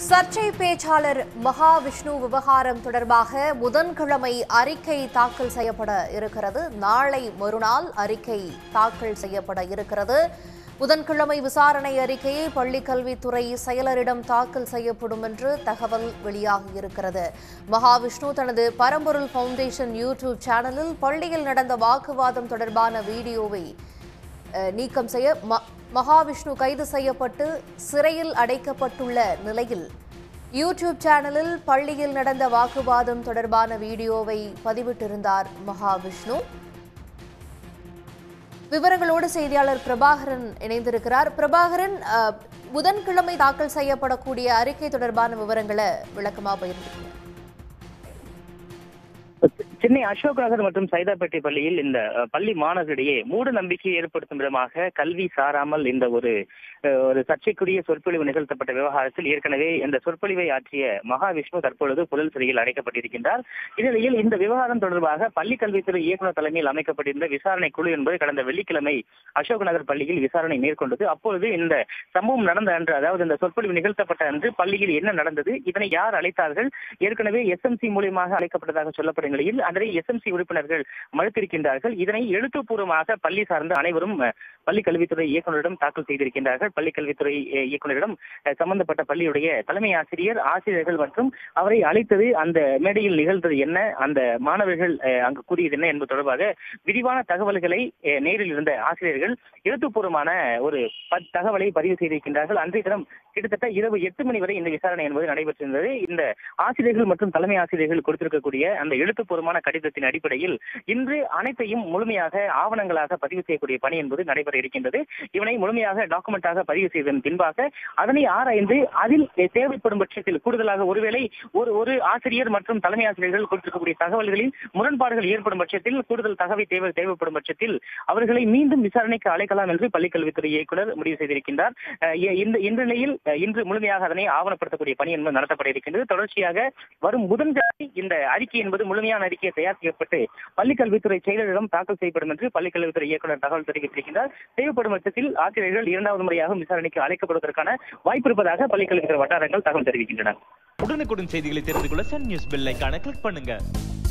சர்ச்சை பேச்சாளர் மகாவிஷ்ணு விவகாரம் தொடர்பாக புதன்கிழமை அறிக்கை தாக்கல் செய்யப்பட இருக்கிறது நாளை மறுநாள் அறிக்கை தாக்கல் செய்யப்பட இருக்கிறது புதன்கிழமை விசாரணை அறிக்கையை பள்ளிக்கல்வித்துறை செயலரிடம் தாக்கல் செய்யப்படும் என்று தகவல் வெளியாகியிருக்கிறது மகாவிஷ்ணு தனது பரம்பொருள் ஃபவுண்டேஷன் யூடியூப் சேனலில் பள்ளியில் நடந்த வாக்குவாதம் தொடர்பான வீடியோவை அஹ், நீக்கம் செய்ய ம- மகாவிஷ்ணு கைது செய்யப்பட்டு சிறையில் அடைக்கப்பட்டுள்ள நிலையில் யூடியூப் சேனலில் பள்ளியில் நடந்த வாக்குவாதம் தொடர்பான வீடியோவை பதிவிட்டிருந்தார் மகாவிஷ்ணு விவரங்களோடு செய்தியாளர் பிரபாகரன் இணைந்திருக்கிறார் பிரபாகரன் அஹ், புதன்கிழமை தாக்கல் செய்யப்படக்கூடிய அறிக்கை தொடர்பான விவரங்களை விளக்கமா பகிர்ந்துக்கீங்க சென்னை அசோக் நகர் மற்றும் சைதாப்பேட்டை பள்ளியில் இந்த அஹ், பள்ளி மாணவர்களிடையே மூட நம்பிக்கையை ஏற்படுத்தும் விதமாக கல்வி சாராமல் இந்த ஒரு அஹ், ஒரு சர்ச்சைக்குரிய சொற்பொழிவு நிகழ்த்தப்பட்ட விவகாரத்தில் ஏற்கனவே இந்த சொற்பொழிவை ஆற்றிய மகாவிஷ்ணு தற்பொழுது புழல் சிறையில் அடைக்கப்பட்டிருக்கின்றார் இந்நிலையில் இந்த விவகாரம் தொடர்பாக பள்ளி கல்வித்துறை இயக்குநர் தலைமையில் அமைக்கப்பட்டிருந்த விசாரணை குழு என்பது கடந்த வெள்ளிக்கிழமை அசோக் நகர் பள்ளியில் விசாரணை மேற்கொண்டது அப்பொழுது இந்த சம்பவம் நடந்த அன்று அதாவது இந்த சொற்பொழிவு நிகழ்த்தப்பட்ட அன்று பள்ளியில் என்ன நடந்தது இதனை யார் அழைத்தார்கள் ஏற்கனவே எஸ்எம்சி மூலியமாக அழைக்கப்பட்டதாக சொல்லப்படும் நிலையில் அதனை எஸ்எம்சி உறுப்பினர்கள் மறுத்திருக்கின்றார்கள் இதனை எழுத்துப்பூர்வமாக பள்ளி சார்ந்த அனைவரும் அஹ், பள்ளி கல்வித்துறை இயக்குநரிடம் தாக்கல் செய்திருக்கின்றார்கள் பள்ளி கல்வித்துறை அஹ், இயக்குநரிடம் அஹ், சம்பந்தப்பட்ட பள்ளியுடைய தலைமை ஆசிரியர் ஆசிரியர்கள் மற்றும் அவரை அழைத்தது அந்த மேடையில் நிகழ்ந்தது என்ன அந்த மாணவர்கள் அஹ், அங்கு கூறியது என்ன என்பது தொடர்பாக விரிவான தகவல்களை அஹ், நேரில் இருந்த ஆசிரியர்கள் எழுத்துப்பூர்வமான ஒரு ப- தகவலை பதிவு செய்திருக்கின்றார்கள் அன்றைய தினம் கிட்டத்தட்ட இரவு எட்டு மணி வரை இந்த விசாரணை என்பது நடைபெற்றிருந்தது இந்த ஆசிரியர்கள் மற்றும் தலைமை ஆசிரியர்கள் கொடுத்திருக்கக்கூடிய அந்த எழுத்துப்பூர்வமான கடிதத்தின் அடிப்படையில் இன்று அனைத்தையும் முழுமையாக ஆவணங்களாக பதிவு செய்யக்கூடிய பணி என்பது நடைபெற இருக்கின்றது இவனை முழுமையாக டாக்குமெண்டாக பதிவு செய்ததன் பின்பாக அதனை ஆராய்ந்து அதில் தேவைப்படும் பட்சத்தில் கூடுதலாக ஒருவேளை ஒரு ஒரு ஆசிரியர் மற்றும் தலைமை ஆசிரியர்கள் கொடுத்திருக்கக்கூடிய தகவல்களில் முரண்பாடுகள் ஏற்படும் பட்சத்தில் கூடுதல் தகவல் தேவை தேவைப்படும் பட்சத்தில் அவர்களை மீண்டும் விசாரணைக்கு அழைக்கலாம் என்று பள்ளிக்கல்வித்துறை இயக்குனர் முடிவு செய்திருக்கின்றார் அஹ் இ- இந்த இந்த நிலையில் அஹ் இன்று முழுமையாக அதனை ஆவணப்படுத்தக்கூடிய பணி என்பது நடத்தப்பட இருக்கின்றது தொடர்ச்சியாக வரும் புதன்கிழமை இந்த அறிக்கை என்பது முழுமையான அறிக்கை தயார் செய்யப்பட்டு பள்ளிக்கல்வித்துறை செயலரிடம் தாக்கல் செய்யப்படும் என்று பள்ளிக்கல்வித்துறை இயக்குனர் தகவல் தெரிவித்திருக்கின்றார் தேவைப்படும் பட்சத்தில் ஆசிரியர்கள் இரண்டாவது முறையாக விசாரணைக்கு அழைக்கப்படுவதற்கான வாய்ப்பு இருப்பதாக பள்ளிக்கல்வித்துறை வட்டாரங்கள் தகவல் தெரிவிக்கின்றன உடனுக்குடன் செய்திகளை தெரிந்து கொள்ள சன் நியூஸ் பெல் ஐகானை கிளிக் பண்ணுங்க